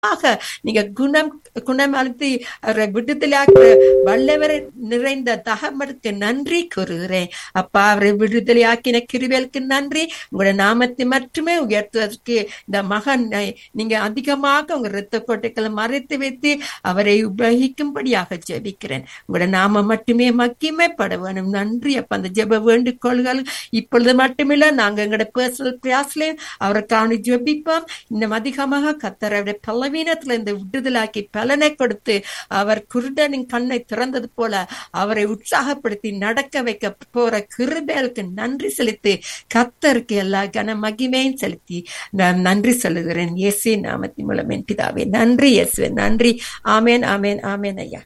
ஆக நீங்க குணம் குணம் அழுத்தி அவரை விடுதலையாக்குற வல்லவரை நிறைந்த தகமருக்கு நன்றி கூறுகிறேன் அப்பா அவரை விடுதலையாக்கின கிருவேலுக்கு நன்றி உங்களோட நாமத்தை மட்டுமே உயர்த்துவதற்கு இந்த மகனை நீங்க அதிகமாக உங்க இரத்த கோட்டைகளை மறைத்து வைத்து அவரை உபயோகிக்கும்படியாக ஜெபிக்கிறேன் உங்களோட நாம மட்டுமே மக்கிமைப்பட வேணும் நன்றி அப்ப அந்த ஜெப வேண்டுகோள்கள் இப்பொழுது மட்டுமில்ல நாங்க எங்களோட பர்சனல் கிளாஸ்லயும் அவரை காணி ஜெபிப்போம் இன்னும் அதிகமாக கத்தரவுடைய பலவீனத்துல இந்த விடுதலாக்கி பலனை கொடுத்து அவர் குருடனின் கண்ணை திறந்தது போல அவரை உற்சாகப்படுத்தி நடக்க வைக்க போற கிருபேலுக்கு நன்றி செலுத்தி கத்தருக்கு எல்லா கன மகிமையும் செலுத்தி நான் நன்றி சொல்லுகிறேன் இயேசு நாமத்தின் மூலம் என் பிதாவே நன்றி இயேசுவே நன்றி ஆமேன் ஆமேன் ஆமேன் ஐயா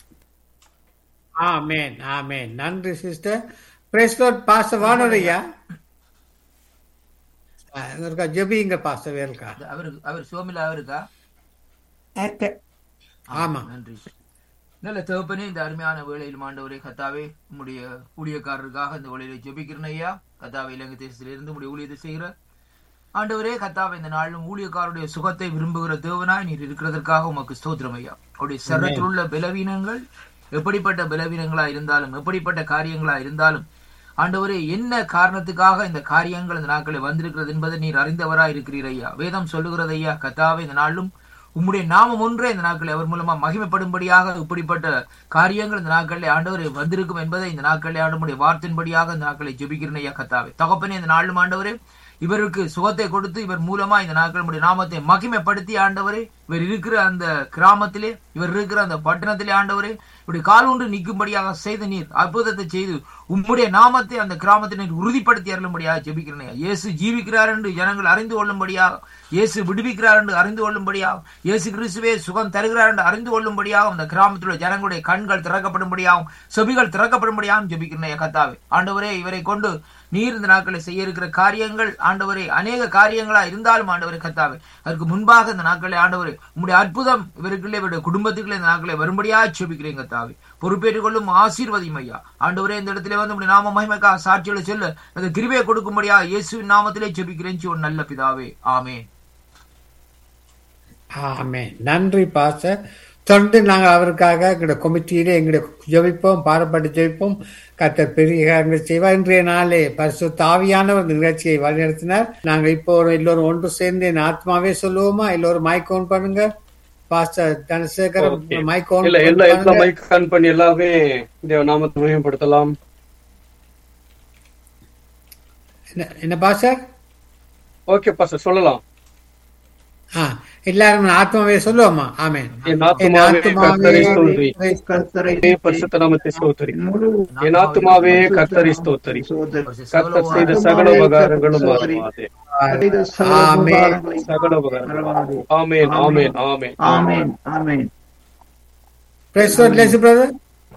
ஆமேன் ஆமேன் நன்றி சிஸ்டர் பிரேஸ்லோட் பாச வானோரையா இருக்கா ஜெபிங்க பாச வேல்கா அவருக்கு அவர் சோமிலா அவருக்கா ஆக்க- ஆமா நன்றி நல்ல தகப்பனே இந்த அருமையான வேளையில் ஆண்டவரே கத்தாவே உம்முடைய ஊழியக்காரருக்காக இந்த வேளையில ஜெபிக்கிறேன் ஐயா கத்தாவே இலங்கை தேசத்திலிருந்து உடைய ஊழியத்தை செய்கிற ஆண்டவரே கத்தாவே இந்த நாளிலும் ஊழியக்காரருடைய சுகத்தை விரும்புகிற தேவனாய் நீர் இருக்கிறதற்காக உமக்கு ஸ்தோத்திரம் ஐயா அவருடைய சரத்தில் உள்ள பலவீனங்கள் எப்படிப்பட்ட பலவீனங்களா இருந்தாலும் எப்படிப்பட்ட காரியங்களா இருந்தாலும் ஆண்டவரே என்ன காரணத்துக்காக இந்த காரியங்கள் இந்த நாட்களில் வந்திருக்கிறது என்பதை நீர் அறிந்தவராய் இருக்கிறீர் ஐயா வேதம் சொல்லுகிறது ஐயா கத்தாவே இந்த நாளிலும் உம்முடைய நாமம் ஒன்றே இந்த நாட்களில் அவர் மூலமா மகிமைப்படும்படியாக இப்படிப்பட்ட காரியங்கள் இந்த நாட்களில் ஆண்டவரை வந்திருக்கும் என்பதை இந்த நாட்களில் ஆண்டவருடைய வார்த்தையின்படியாக இந்த நாட்களை ஜெபிக்கிறேன் ஐயா கத்தாவே தகப்பனே இந்த நாளும் ஆண்டவரே இவருக்கு சுகத்தை கொடுத்து இவர் மூலமா இந்த நாட்கள் நம்முடைய நாமத்தை மகிமைப்படுத்தி ஆண்டவரே இவர் இருக்கிற அந்த கிராமத்திலே இவர் இருக்கிற அந்த பட்டணத்திலே ஆண்டவரே இப்படி கால் ஒன்று நிற்கும்படியாக செய்த நீர் அற்புதத்தை செய்து உம்முடைய நாமத்தை அந்த கிராமத்தை நீர் உறுதிப்படுத்தி அருளும்படியாக ஜெபிக்கிறேன் ஐயா. இயேசு ஜீவிக்கிறார் என்று ஜனங்கள் அறிந்து கொள்ளும்படியாக இயேசு விடுவிக்கிறார் என்று அறிந்து கொள்ளும்படியாக இயேசு கிறிஸ்துவே சுகம் தருகிறார் என்று அறிந்து கொள்ளும்படியாக அந்த கிராமத்தில் உள்ள ஜனங்களுடைய கண்கள் திறக்கப்படும்படியாகவும் செவிகள் திறக்கப்படும்படியாகவும் ஜெபிக்கிறேன் ஐயா கத்தாவே ஆண்டவரே இவரை கொண்டு நீர் இந்த நாட்களில் செய்ய இருக்கிற காரியங்கள் ஆண்டவரே அநேக காரியங்களா இருந்தாலும் ஆண்டவரே கத்தாவே அதற்கு முன்பாக இந்த நாட்களை ஆண்டவரே உம்முடைய அற்புதம் இவருக்குள்ளே இவருடைய குடும்பத்துக்குள்ளே இந்த நாட்களை வரும்படியாக ஜெபிக்கிறேன் கத்தாவே பொறுப்பேற்றுக் கொள்ளும் ஆசீர்வதியும் ஐயா ஆண்டவரே இந்த இடத்திலே வந்து உம்முடைய நாம மகிமைக்கா சாட்சிகளை சொல்ல அந்த கிருபையை கொடுக்கும்படியா இயேசுவின் நாமத்திலே ஜெபிக்கிறேன் ஒரு நல்ல பிதாவே ஆமென் ஆமேன் நன்றி பாச தொடர்ந்து நாங்கள் அவருக்காக எங்களுடைய கொமிட்டியிலே எங்களுடைய ஜெபிப்போம் பாரப்பட்டு ஜெபிப்போம் கத்தர் பெரிய காரியங்கள் செய்வார் இன்றைய நாளே பரிசு தாவியானவர் இந்த நிகழ்ச்சியை வழிநடத்தினார் நாங்கள் இப்போ ஒரு எல்லோரும் ஒன்று சேர்ந்து என் ஆத்மாவே சொல்லுவோமா எல்லோரும் மைக் ஓன் பண்ணுங்க pastor Dhanasekar Okay. Mike on இல்ல எல்லா எல்லா மைக் ஆன் பண்ணி எல்லாமே தேவ நாமத்தை மகிமைப்படுத்தலாம் என்ன பாஸ்டர் ஓகே பாஸ்டர் சொல்லலாம் ஆ எல்லாரும் ஆத்மாவே சொல்லுவோமா ஆமென் என் ஆத்துமாவே கர்த்தரை ஸ்தோத்திரி. கர்த்தரை ஏ பரிசுத்த நாமத்தை ஸ்தோத்திரி என் ஆத்துமாவே கர்த்தரை ஸ்தோத்திரி கர்த்தர் செய்த சகல உபகாரங்களும் மறவாதே ஆமென். சகல உபகாரங்களும் ஆமென் ஆமென் ஆமென் ஆமென் ஆமென் Praise God, bless you, brother.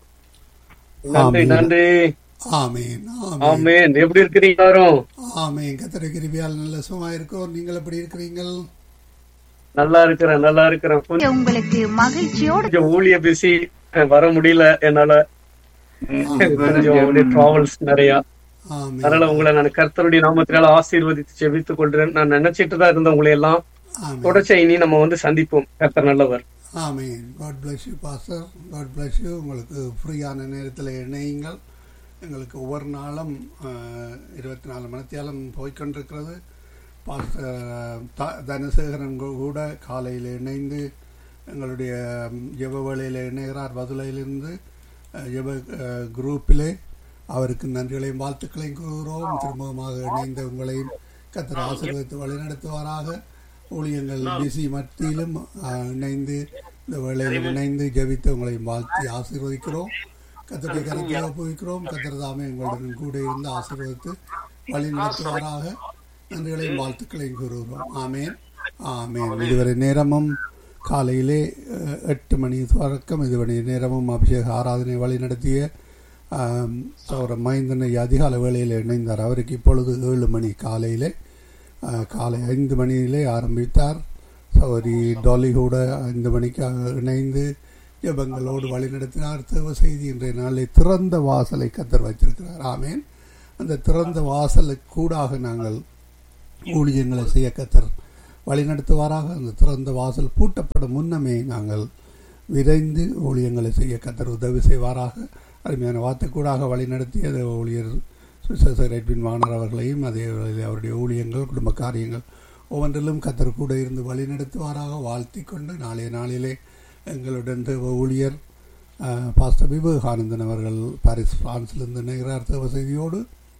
நன்றி ஆமென். நன்றி ஆமேன் ஆமேன் ஆமென் எப்படி இருக்கிறீங்க எல்லாரும் ஆமேன் கத்திர கிருபியால் நல்ல சுகமா இருக்கோம் நீங்கள் எப்படி இருக்கிறீங்கள் நல்லா இருக்கிறேன் நல்லா இருக்கிறேன் கொஞ்சம் உங்களுக்கு மகிழ்ச்சியோடு கொஞ்சம் ஊழிய பிஸி வர முடியல என்னால கொஞ்சம் டிராவல்ஸ் நிறைய ஆமேன் அதனால உங்களை நான் கர்த்தருடைய நாமத்தினால ஆசீர்வதித்து செவித்துக் கொள்கிறேன் நான் நினைச்சிட்டு தான் இருந்தேன் உங்களை எல்லாம் ஆமேன் தொடர்ச்சியா இனி நம்ம வந்து சந்திப்போம் கர்த்தர் நல்லவர் ஆமேன் God bless you pastor God bless you உங்களுக்கு ஃப்ரீயான நேரத்தில் இணையுங்கள் எங்களுக்கு ஒவ்வொரு நாளும் இருபத்தி நாலு மணித்தியாலம் போய்க்கொண்டிருக்கிறது பாஸ்டர் த- தனசேகரன் கூ- கூட காலையில் இணைந்து எங்களுடைய ஜெப வேளையில் இணைகிறார் வதுலையிலிருந்து அஹ், ஜெப அஹ், குரூப்பிலே அவருக்கு நன்றிகளையும் வாழ்த்துக்களையும் கூறுகிறோம் திரும்பமாக இணைந்த உங்களையும் கத்தர் ஆசீர்வதித்து வழிநடத்துவாராக ஊழியங்கள் பிசி மத்தியிலும் அஹ், இணைந்து இந்த வேளையில் இணைந்து ஜெபித்து உங்களையும் வாழ்த்தி ஆசீர்வதிக்கிறோம் கத்தருடைய கருத்தில் ஒப்புவிக்கிறோம் கத்தர் தாமே உங்களுடன் கூட இருந்து ஆசீர்வதித்து வழி நடத்துவாராக நன்றிகளையும் வாழ்த்துக்களையும் கூறுகிறோம் ஆமேன் ஆமேன் இதுவரை நேரமும் காலையிலே அஹ், எட்டு மணி தொடக்கம் இதுவரை நேரமும் அபிஷேக ஆராதனை வழி நடத்திய சௌர மைந்தனை அதிகால வேளையில் இணைந்தார் அவருக்கு இப்பொழுது ஏழு மணி காலையிலே அஹ், காலை ஐந்து மணியிலே ஆரம்பித்தார் சௌரி டாலி கூட ஐந்து மணிக்கு இணைந்து ஜெபங்களோடு வழிநடத்தினார் தேவ செய்தி இன்றைய நாளில் திறந்த வாசலை கத்தர் வைத்திருக்கிறார் ஆமேன் அந்த திறந்த வாசலுக்கு கூடாக நாங்கள் ஊழியங்களை செய்ய கத்தர் வழிநடத்துவாராக அந்த திறந்த வாசல் பூட்டப்படும் முன்னமே நாங்கள் விரைந்து ஊழியங்களை செய்ய கத்தர் உதவி செய்வாராக அருமையான வார்த்தைக்கூடாக வழிநடத்திய அந்த ஊழியர் சுசேசர் எட்வின் வாணர் அவர்களையும் அதே வேளையில் அவருடைய ஊழியங்கள் குடும்ப காரியங்கள் ஒவ்வொன்றிலும் கத்தர் கூட இருந்து வழிநடத்துவாராக வாழ்த்தி கொண்டு நாளைய நாளிலே எங்களுடன் தேவ ஊழியர் அஹ், பாஸ்டர் விவேகானந்தன் அவர்கள் பாரிஸ் பிரான்சிலிருந்து இணைகிறார் தேவ செய்தியோடு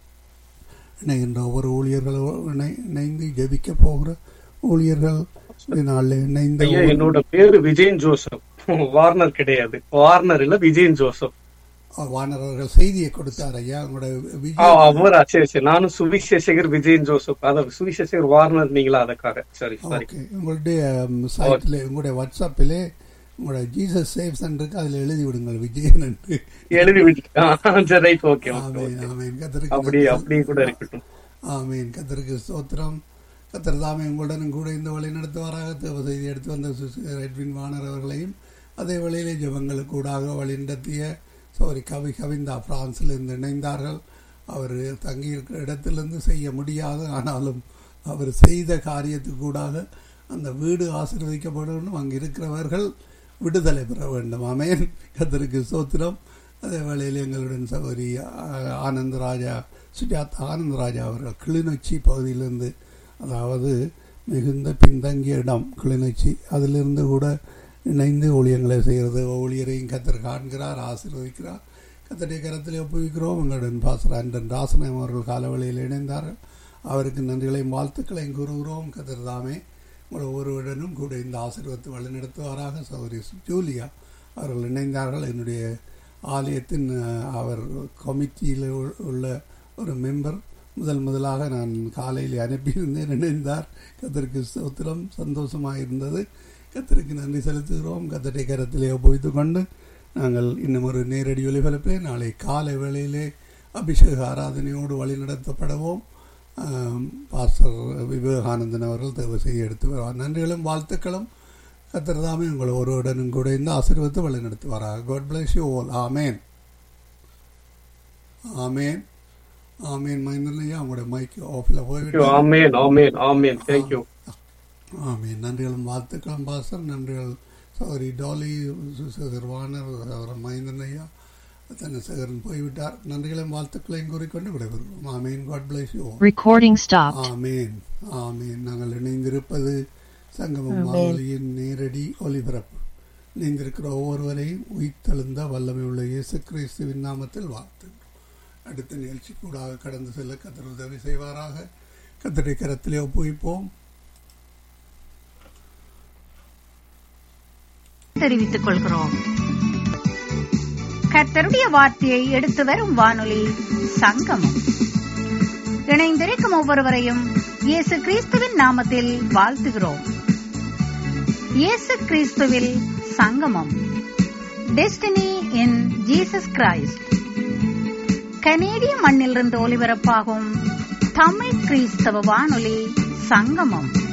இணைகின்ற ஒவ்வொரு ஊழியர்களோடு இணை இணைந்து ஜெபிக்க போகிற ஊழியர்கள் இந்த நாளில் இணைந்த ஐயா ஒவ்வொரு- என்னோட பேரு விஜயன் ஜோசப் வார்னர் கிடையாது வார்னர் இல்ல விஜயன் ஜோசப் வானர் அவர்கள் செய்தியை கொடுத்தார் ஐயா உங்களோட ஆ, விஜய் அவரா சரி சரி நானும் சுவிசேஷகர் விஜயன் ஜோசப் அத சுவிசேஷகர் வார்னர் நீங்களா அதக்காக சரி சரி ஓகே உங்களுடைய சைட்டில் உங்களுடைய வாட்ஸ்அப்பிலே உங்களோட ஜீசஸ் சேவ்ஸ் இருக்கு அதில் எழுதி விடுங்கள் விஜயன் என்று எழுதி விட்டுட்டேன் சரி ரைட் ஓகே ஆமேன் ஆமேன் கத்தருக்கு அப்படி நன்றி. அப்படி கூட இருக்கட்டும் ஆமீன் கத்தருக்கு ஸ்தோத்திரம் கத்தர் தாமே உங்களுடன் கூட இந்த வழி நடத்துவாராக தேவ செய்தி எடுத்து வந்த சுசு- எட்வின் வாணர் அவர்களையும் அதே வேளையிலே ஜெபங்களுக்கு கூடாக வழி நடத்திய சாரி கவி கவிந்தா பிரான்சில் இருந்து இணைந்தார்கள் அவர் தங்கியிருக்கிற இடத்திலிருந்து செய்ய முடியாது ஆனாலும் அவர் செய்த காரியத்துக்கு கூடாக அந்த வீடு ஆசீர்வதிக்கப்படணும் அங்கு இருக்கிறவர்கள் விடுதலை பெற வேண்டும் ஆமேன் கத்தருக்கு சோத்திரம் அதே வேளையில் எங்களுடன் சகோதரி ஆ- ஆனந்த் ராஜா சுஜாதா ஆனந்த் ராஜா அவர்கள் கிளிநொச்சி பகுதியிலிருந்து அதாவது மிகுந்த பின்தங்கிய இடம் கிளிநொச்சி அதிலிருந்து கூட இணைந்து ஊழியங்களை செய்கிறது ஊழியரையும் கத்தர் காண்கிறார் ஆசீர்வதிக்கிறார் கத்தருடைய கரத்திலே ஒப்புவிக்கிறோம் எங்களுடன் பாசர் அண்டன் ராசனம் அவர்கள் காலவழியில் இணைந்தார்கள் அவருக்கு நன்றிகளையும் வாழ்த்துக்களையும் கூறுகிறோம் கத்தர் தாமே உங்கள் ஒவ்வொருவருடனும் கூட இந்த ஆசீர்வத்தை வழிநடத்துவாராக சௌரி ஜூலியா அவர்கள் இணைந்தார்கள் என்னுடைய ஆலயத்தின் அஹ், அவர் கமிட்டியில் உ- உள்ள ஒரு மெம்பர் முதல் முதலாக நான் காலையில் அனுப்பியிருந்தேன் இணைந்தார் கத்தருக்கு ஸ்தோத்திரம் சந்தோஷமாக இருந்தது கத்தருக்கு நன்றி செலுத்துகிறோம் கத்தரை கரத்திலே ஒப்புவித்து கொண்டு நாங்கள் இன்னும் ஒரு நேரடி ஒலிபரப்பிலே நாளை காலை வேளையிலே அபிஷேக ஆராதனையோடு வழிநடத்தப்படவும் ஆம், பாஸ்டர் விவேகானந்தன் அவர்கள் தேவை செய்ய எடுத்து வருவார் நன்றிகளும் வாழ்த்துக்களும் கத்திரதாமே உங்கள் ஒருவருடனும் கூட இந்த ஆசீர்வத்தை வழிநடத்துவாராக காட் பிளஸ் யூ ஆல் ஆமேன் ஆமேன் ஆமேன் மைந்தனையா உங்களுடைய மைக் ஆஃபில் போய்விட்டு ஆமேன் ஆமேன் ஆமேன் தேங்க்யூ ஆமீன் நன்றிகளும் வாழ்த்துக்களும் பாசர் நன்றிகள் சௌரி டாலி சுசேகர் வானர் அவர் மைந்தன் ஐயா தனசேகரன் போய்விட்டார் நன்றிகளையும் வாழ்த்துக்களையும் கூறிக்கொண்டு விடைபெறுவோம் ஆமீன் God bless you Recording stopped. ஆமீன் ஆமீன் நாங்கள் இணைந்திருப்பது சங்கமம் வானொலியின் நேரடி ஒலிபரப்பு இணைந்திருக்கிற ஒவ்வொருவரையும் உயிர்த்தெழுந்த வல்லமை உள்ள இயேசு கிறிஸ்துவின் நாமத்தில் வாழ்த்துகிறோம் அடுத்த நிகழ்ச்சி கூடாக கடந்து செல்ல கத்தர் உதவி செய்வாராக கத்தரை கரத்திலே ஒப்புவிப்போம் தெரிவித்துக் கொள்கிறோம் கர்த்தருடைய வார்த்தையை எடுத்து வரும் வானொலி சங்கமம் இணைந்திருக்கும் ஒவ்வொருவரையும் இயேசு கிறிஸ்துவின் நாமத்தில் வாழ்த்துகிறோம் இயேசு கிறிஸ்துவில் சங்கமம் டெஸ்டினி இன் ஜீசஸ் கிரைஸ்ட் கனேடிய மண்ணிலிருந்து ஒலிபரப்பாகும் தமிழ் கிறிஸ்தவ வானொலி சங்கமம்